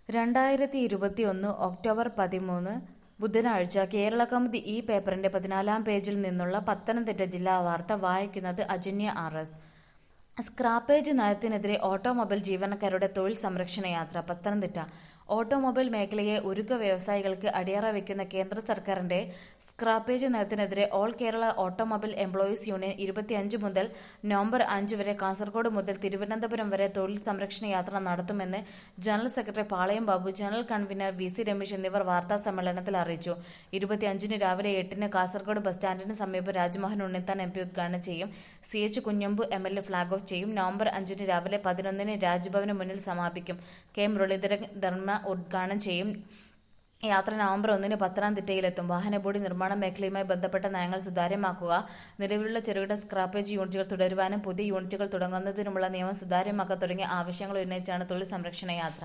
രണ്ടായിരത്തി ഇരുപത്തിയൊന്ന് ഒക്ടോബർ പതിമൂന്ന് ബുധനാഴ്ച കേരള കൗമുദി ഈ പേപ്പറിന്റെ പതിനാലാം പേജിൽ നിന്നുള്ള പത്തനംതിട്ട ജില്ലാ വാർത്ത വായിക്കുന്നത് അജന്യ ആർ എസ് സ്ക്രാപ്പേജ് നയത്തിനെതിരെ ഓട്ടോമൊബൈൽ ജീവനക്കാരുടെ തൊഴിൽ സംരക്ഷണ യാത്ര പത്തനംതിട്ട ഓട്ടോമൊബൈൽ മേഖലയെ ഉരുക്ക വ്യവസായികൾക്ക് അടിയറ വയ്ക്കുന്ന കേന്ദ്ര സർക്കാരിന്റെ സ്ക്രാപ്പേജ് നയത്തിനെതിരെ All Kerala Automobile Employees Union ഇരുപത്തിയഞ്ച് മുതൽ നവംബർ അഞ്ച് വരെ കാസർഗോഡ് മുതൽ തിരുവനന്തപുരം വരെ തൊഴിൽ സംരക്ഷണ യാത്ര നടത്തുമെന്ന് general secretary Palayam Babu general convenor V C Ramesh എന്നിവർ വാർത്താ സമ്മേളനത്തിൽ അറിയിച്ചു ഇരുപത്തിയഞ്ചിന് രാവിലെ എട്ടിന് കാസർഗോഡ് ബസ് സ്റ്റാൻഡിന് സമീപം രാജ്മോഹൻ ഉണ്ണിത്താൻ എം പി ഉദ്ഘാടനം ചെയ്യും C H Kunhambu M L A flag off ചെയ്യും നവംബർ അഞ്ചിന് രാവിലെ പതിനൊന്നിന് രാജ്ഭവന് മുന്നിൽ സമാപിക്കും കെ മുരളീധരൻ ധർമ്മ ഉദ്ഘാടനം ചെയ്യും യാത്ര നവംബർ ഒന്നിന് പത്തനംതിട്ടയിലെത്തും വാഹനബോഡി നിർമ്മാണ മേഖലയുമായി ബന്ധപ്പെട്ട നയങ്ങൾ സുതാര്യമാക്കുക നിലവിലുള്ള ചെറുകിട സ്ക്രാപ്പേജ് യൂണിറ്റുകൾ തുടരുവാനും പുതിയ യൂണിറ്റുകൾ തുടങ്ങുന്നതിനുമുള്ള നിയമം സുതാര്യമാക്കുക തുടങ്ങിയ ആവശ്യങ്ങൾ ഉന്നയിച്ചാണ് തൊഴിൽ സംരക്ഷണ യാത്ര